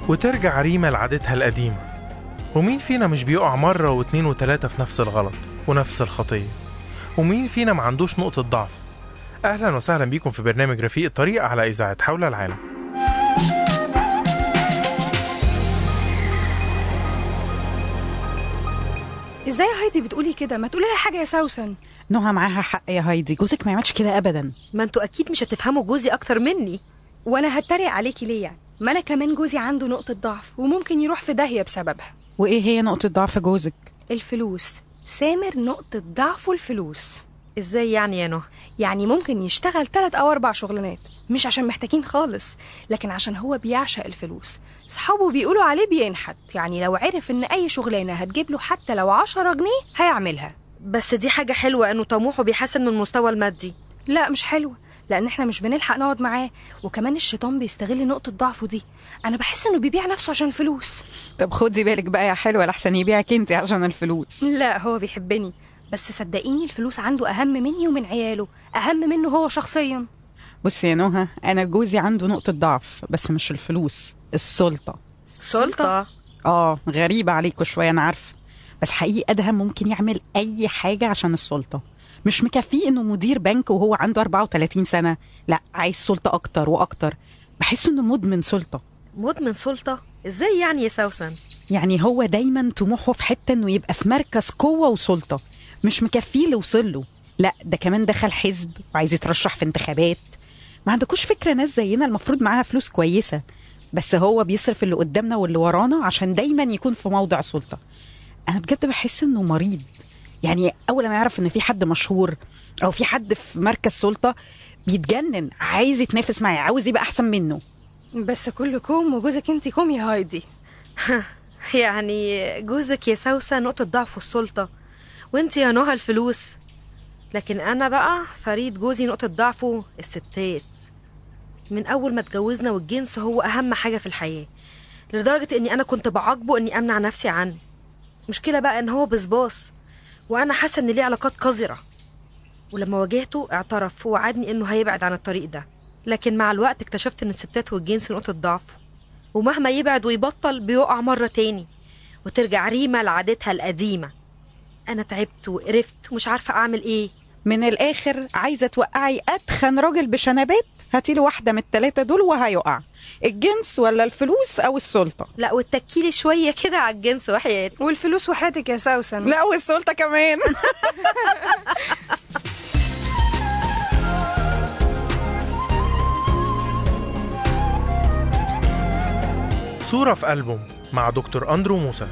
وترجع ريما لعادتها القديمة ومين فينا مش بيقع مرة واتنين وتلاتة في نفس الغلط ونفس الخطية ومين فينا ما عندوش نقطة ضعف أهلا وسهلا بيكم في برنامج رفيق الطريق على إذاعة حول العالم ازاي يا هايدي بتقولي كده ما تقولي لها حاجه يا سوسن نهى معاها حق يا هايدي جوزك ما يعملش كده ابدا ما انتوا اكيد مش هتفهموا جوزي اكتر مني وانا هتريق عليكي ليه يعني ما انا كمان جوزي عنده نقطه ضعف وممكن يروح في داهيه بسببها وايه هي نقطه ضعف جوزك الفلوس سامر نقطه ضعفه الفلوس ازاي يعني يا نهى يعني ممكن يشتغل تلات أو أربع شغلانات مش عشان محتاجين خالص لكن عشان هو بيعشق الفلوس صحابه بيقولوا عليه بينحت يعني لو عرف إن أي شغلانة هتجيب له حتى لو عشرة جنيه هيعملها بس دي حاجه حلوه انه طموحه بيحسن من المستوى المادي لا مش حلوة لأن إحنا مش بنلحق نقعد معاه وكمان الشيطان بيستغل نقطة ضعفه دي أنا بحس إنه بيبيع نفسه عشان الفلوس طب خدي بالك بقى يا حلوه لحسن يبيعك انت عشان الفلوس لا هو بيحبني بس صدقيني الفلوس عنده أهم مني ومن عياله أهم منه هو شخصيا بصي يا نهى انا جوزي عنده نقطه ضعف بس مش الفلوس السلطه سلطه اه غريبه عليكوا شويه انا عارفه بس حقيقي ادهم ممكن يعمل اي حاجه عشان السلطه مش مكفيه انه مدير بنك وهو عنده 34 سنه لا عايز سلطه اكتر واكتر بحس انه مدمن سلطه مدمن سلطه ازاي يعني يا سوسن يعني هو دايما طموحه في حته انه يبقى في مركز قوه وسلطه مش مكفيه اللي وصل له لا ده كمان دخل حزب وعايز يترشح في انتخابات ما عندكوش فكره ناس زينا المفروض معاها فلوس كويسه بس هو بيصرف اللي قدامنا واللي ورانا عشان دايما يكون في موضع سلطه انا بجد بحس انه مريض يعني اول ما يعرف ان في حد مشهور او في حد في مركز سلطه بيتجنن عايز يتنافس معاه عاوز يبقى احسن منه بس كل كوم وجوزك انت كوم يا هايدي يعني جوزك يا سوسن نقطه ضعفه السلطه وانت يا نهى الفلوس لكن انا بقى فريد جوزي نقطه ضعفه الستات من اول ما اتجوزنا والجنس هو اهم حاجه في الحياه لدرجه اني انا كنت بعاقبه اني امنع نفسي عنه مشكله بقى ان هو بصباص وانا حاسه ان ليه علاقات قذره ولما واجهته اعترف ووعدني انه هيبعد عن الطريق ده لكن مع الوقت اكتشفت ان الستات والجنس نقطه ضعفه ومهما يبعد ويبطل بيقع مره تاني وترجع ريما لعادتها القديمه انا تعبت وقرفت ومش عارفه اعمل ايه من الاخر عايزه توقعي اتخن راجل بشنبات هاتي له واحده من الثلاثه دول وهيقع الجنس ولا الفلوس او السلطه لا وتكيلي شويه كده على الجنس وحياتي والفلوس وحياتك يا سوسن لا والسلطه كمان صورة في ألبوم مع دكتور أندرو موسى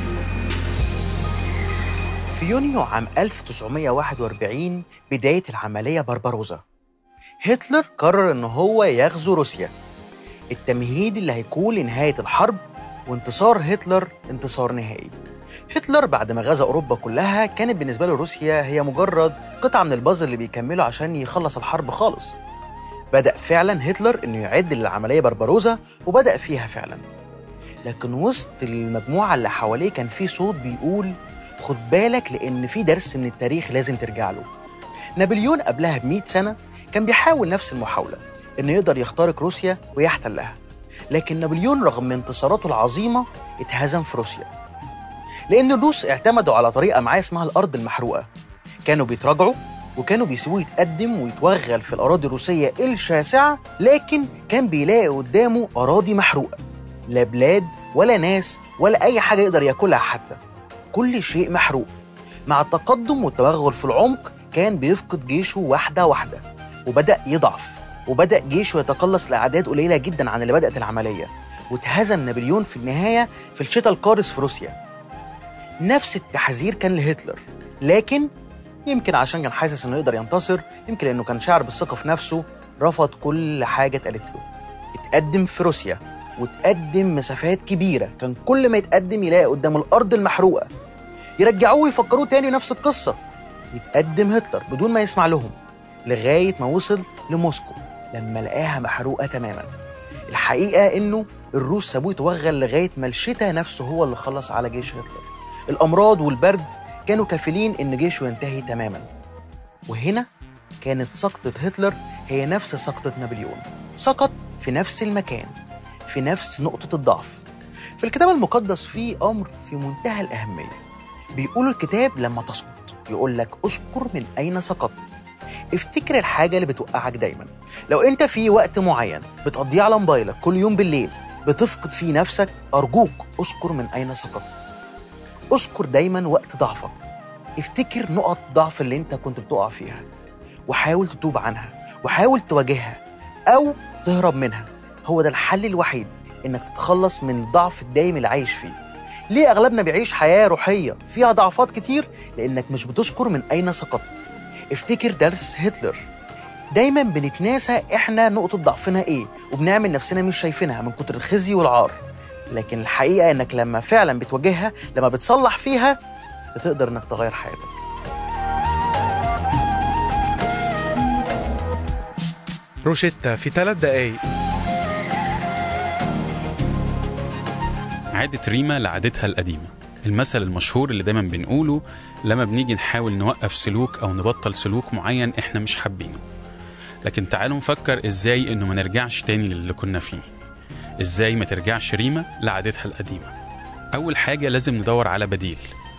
في يونيو عام 1941 بداية العملية بربروزا هتلر قرر إن هو يغزو روسيا التمهيد اللي هيكون لنهاية الحرب وانتصار هتلر انتصار نهائي هتلر بعد ما غزا أوروبا كلها كانت بالنسبة له روسيا هي مجرد قطعة من البازل اللي بيكمله عشان يخلص الحرب خالص بدأ فعلا هتلر إنه يعد للعملية بربروزا وبدأ فيها فعلا لكن وسط المجموعة اللي حواليه كان في صوت بيقول خد بالك لأن في درس من التاريخ لازم ترجع له نابليون قبلها ب سنة كان بيحاول نفس المحاولة إنه يقدر يخترق روسيا ويحتلها لكن نابليون رغم انتصاراته العظيمة اتهزم في روسيا لأن الروس اعتمدوا على طريقة معاه اسمها الأرض المحروقة كانوا بيتراجعوا وكانوا بيسيبوه يتقدم ويتوغل في الأراضي الروسية الشاسعة لكن كان بيلاقي قدامه أراضي محروقة لا بلاد ولا ناس ولا أي حاجة يقدر ياكلها حتى كل شيء محروق مع التقدم والتوغل في العمق كان بيفقد جيشه واحدة واحدة وبدأ يضعف وبدأ جيشه يتقلص لأعداد قليلة جدا عن اللي بدأت العملية واتهزم نابليون في النهاية في الشتاء القارس في روسيا نفس التحذير كان لهتلر لكن يمكن عشان كان حاسس انه يقدر ينتصر يمكن لانه كان شاعر بالثقه في نفسه رفض كل حاجه اتقالت له اتقدم في روسيا وتقدم مسافات كبيره كان كل ما يتقدم يلاقي قدام الارض المحروقه يرجعوه ويفكروه تاني نفس القصه يتقدم هتلر بدون ما يسمع لهم لغايه ما وصل لموسكو لما لقاها محروقه تماما الحقيقه انه الروس سابوه يتوغل لغايه ما الشتاء نفسه هو اللي خلص على جيش هتلر الامراض والبرد كانوا كافلين ان جيشه ينتهي تماما وهنا كانت سقطة هتلر هي نفس سقطة نابليون سقط في نفس المكان في نفس نقطة الضعف في الكتاب المقدس في أمر في منتهى الأهمية بيقول الكتاب لما تسقط يقول لك اذكر من أين سقطت افتكر الحاجة اللي بتوقعك دايما لو انت في وقت معين بتقضيه على موبايلك كل يوم بالليل بتفقد فيه نفسك أرجوك اذكر من أين سقطت اذكر دايما وقت ضعفك افتكر نقط ضعف اللي انت كنت بتقع فيها وحاول تتوب عنها وحاول تواجهها أو تهرب منها هو ده الحل الوحيد انك تتخلص من الضعف الدايم اللي عايش فيه ليه اغلبنا بيعيش حياه روحيه فيها ضعفات كتير لانك مش بتذكر من اين سقطت افتكر درس هتلر دايما بنتناسى احنا نقطه ضعفنا ايه وبنعمل نفسنا مش شايفينها من كتر الخزي والعار لكن الحقيقه انك لما فعلا بتواجهها لما بتصلح فيها بتقدر انك تغير حياتك روشيتا في ثلاث دقايق عادت ريما لعادتها القديمة المثل المشهور اللي دايما بنقوله لما بنيجي نحاول نوقف سلوك أو نبطل سلوك معين إحنا مش حابينه لكن تعالوا نفكر إزاي إنه ما نرجعش تاني للي كنا فيه إزاي ما ترجعش ريما لعادتها القديمة أول حاجة لازم ندور على بديل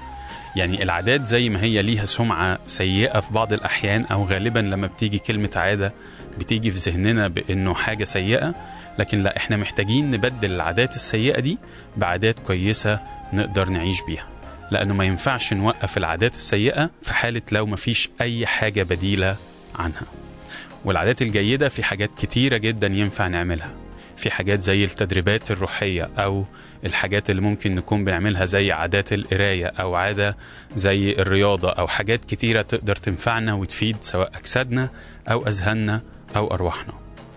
يعني العادات زي ما هي ليها سمعة سيئة في بعض الأحيان أو غالبا لما بتيجي كلمة عادة بتيجي في ذهننا بأنه حاجة سيئة لكن لا احنا محتاجين نبدل العادات السيئة دي بعادات كويسة نقدر نعيش بيها لأنه ما ينفعش نوقف العادات السيئة في حالة لو ما فيش أي حاجة بديلة عنها والعادات الجيدة في حاجات كتيرة جدا ينفع نعملها في حاجات زي التدريبات الروحية أو الحاجات اللي ممكن نكون بنعملها زي عادات القراية أو عادة زي الرياضة أو حاجات كتيرة تقدر تنفعنا وتفيد سواء أجسادنا أو أذهاننا أو أرواحنا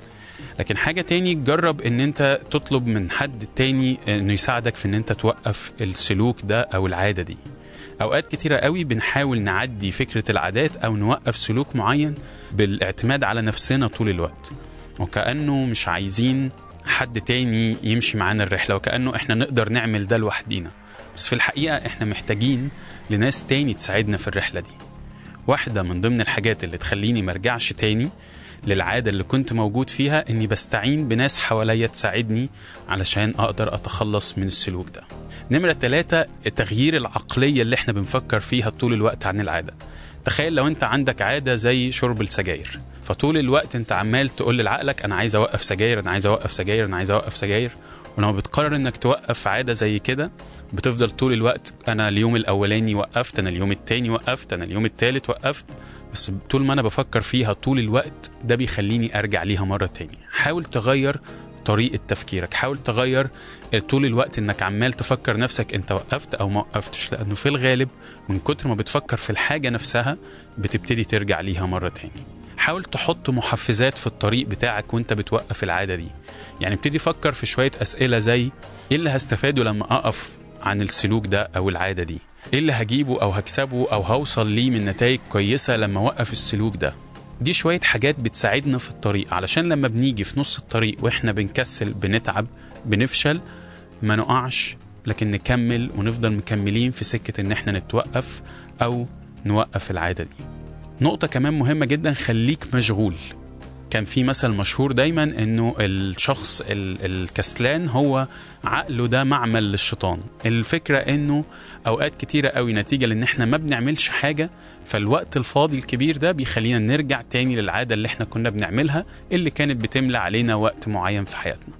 لكن حاجة تاني جرب ان انت تطلب من حد تاني انه يساعدك في ان انت توقف السلوك ده او العادة دي اوقات كتيرة قوي بنحاول نعدي فكرة العادات او نوقف سلوك معين بالاعتماد على نفسنا طول الوقت وكأنه مش عايزين حد تاني يمشي معانا الرحلة وكأنه احنا نقدر نعمل ده لوحدينا بس في الحقيقة احنا محتاجين لناس تاني تساعدنا في الرحلة دي واحدة من ضمن الحاجات اللي تخليني مرجعش تاني للعادة اللي كنت موجود فيها إني بستعين بناس حواليا تساعدني علشان أقدر أتخلص من السلوك ده نمرة ثلاثة التغيير العقلية اللي احنا بنفكر فيها طول الوقت عن العادة تخيل لو انت عندك عادة زي شرب السجاير فطول الوقت انت عمال تقول لعقلك انا عايز اوقف سجاير انا عايز اوقف سجاير انا عايز اوقف سجاير ولما بتقرر انك توقف عادة زي كده بتفضل طول الوقت انا اليوم الاولاني وقفت انا اليوم التاني وقفت انا اليوم التالت وقفت بس طول ما انا بفكر فيها طول الوقت ده بيخليني ارجع ليها مره تاني حاول تغير طريقه تفكيرك حاول تغير طول الوقت انك عمال تفكر نفسك انت وقفت او ما وقفتش لانه في الغالب من كتر ما بتفكر في الحاجه نفسها بتبتدي ترجع ليها مره تاني حاول تحط محفزات في الطريق بتاعك وانت بتوقف العاده دي يعني ابتدي فكر في شويه اسئله زي ايه اللي هستفاده لما اقف عن السلوك ده او العاده دي ايه اللي هجيبه او هكسبه او هوصل ليه من نتائج كويسه لما اوقف السلوك ده دي شويه حاجات بتساعدنا في الطريق علشان لما بنيجي في نص الطريق واحنا بنكسل بنتعب بنفشل ما نقعش لكن نكمل ونفضل مكملين في سكه ان احنا نتوقف او نوقف العاده دي نقطه كمان مهمه جدا خليك مشغول كان في مثل مشهور دايما انه الشخص الكسلان هو عقله ده معمل للشيطان الفكره انه اوقات كتيره قوي نتيجه لان احنا ما بنعملش حاجه فالوقت الفاضي الكبير ده بيخلينا نرجع تاني للعاده اللي احنا كنا بنعملها اللي كانت بتملى علينا وقت معين في حياتنا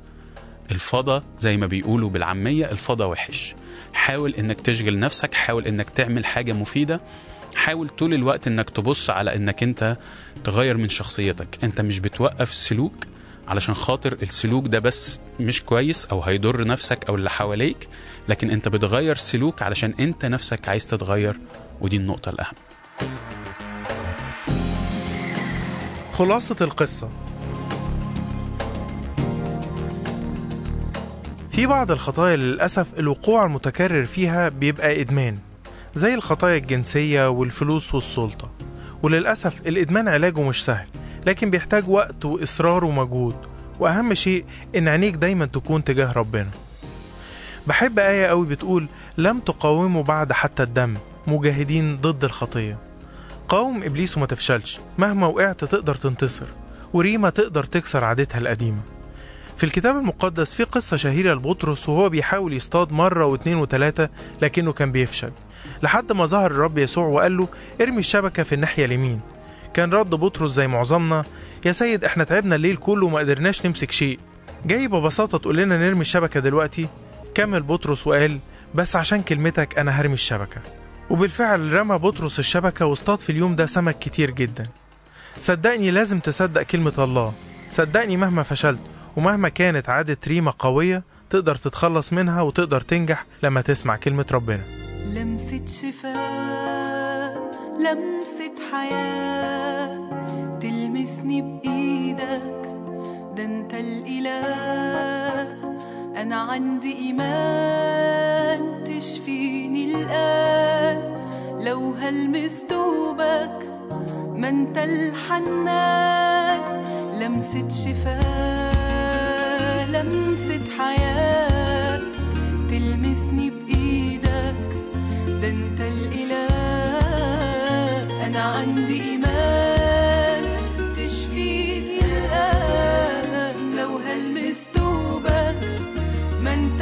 الفضا زي ما بيقولوا بالعاميه الفضا وحش حاول انك تشغل نفسك حاول انك تعمل حاجه مفيده حاول طول الوقت انك تبص على انك انت تغير من شخصيتك انت مش بتوقف السلوك علشان خاطر السلوك ده بس مش كويس او هيضر نفسك او اللي حواليك لكن انت بتغير سلوك علشان انت نفسك عايز تتغير ودي النقطة الأهم خلاصة القصة في بعض الخطايا للأسف الوقوع المتكرر فيها بيبقى إدمان زي الخطايا الجنسية والفلوس والسلطة وللأسف الإدمان علاجه مش سهل لكن بيحتاج وقت وإصرار ومجهود وأهم شيء إن عينيك دايما تكون تجاه ربنا بحب آية قوي بتقول لم تقاوموا بعد حتى الدم مجاهدين ضد الخطية قاوم إبليس وما تفشلش مهما وقعت تقدر تنتصر وريما تقدر تكسر عادتها القديمة في الكتاب المقدس في قصة شهيرة لبطرس وهو بيحاول يصطاد مرة واتنين وتلاتة لكنه كان بيفشل لحد ما ظهر الرب يسوع وقال له ارمي الشبكة في الناحية اليمين كان رد بطرس زي معظمنا يا سيد احنا تعبنا الليل كله وما قدرناش نمسك شيء جاي ببساطة تقول لنا نرمي الشبكة دلوقتي كمل بطرس وقال بس عشان كلمتك أنا هرمي الشبكة وبالفعل رمى بطرس الشبكة واصطاد في اليوم ده سمك كتير جدا صدقني لازم تصدق كلمة الله صدقني مهما فشلت ومهما كانت عادة ريمة قوية تقدر تتخلص منها وتقدر تنجح لما تسمع كلمة ربنا لمسة شفاء لمسة حياة تلمسني بإيدك ده أنت الإله أنا عندي إيمان تشفيني الآن لو هلمس دوبك ما أنت الحنان لمسة شفاء لمسة حياة تلمسني بإيدك ده انت الاله انا عندي ايمان تشفيني الان لو هلمس دوبك ما انت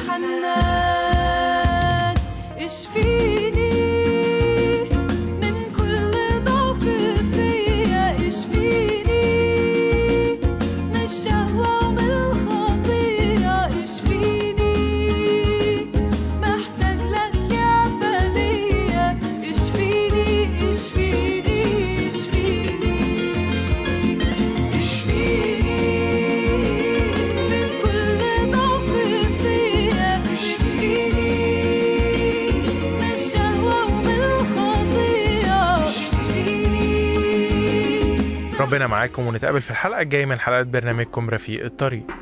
الحنان اشفيني من كل ضعف فيا اشفيني من الشهوة ومن الخطية اشفيني محتاج لك يا بنية اشفيني اشفيني اشفيني اشفيني من كل ضعف فيا اشفيني من الشهوة ومن الخطية اشفيني ربنا معاكم ونتقابل في الحلقة الجاية من حلقات برنامجكم رفيق الطريق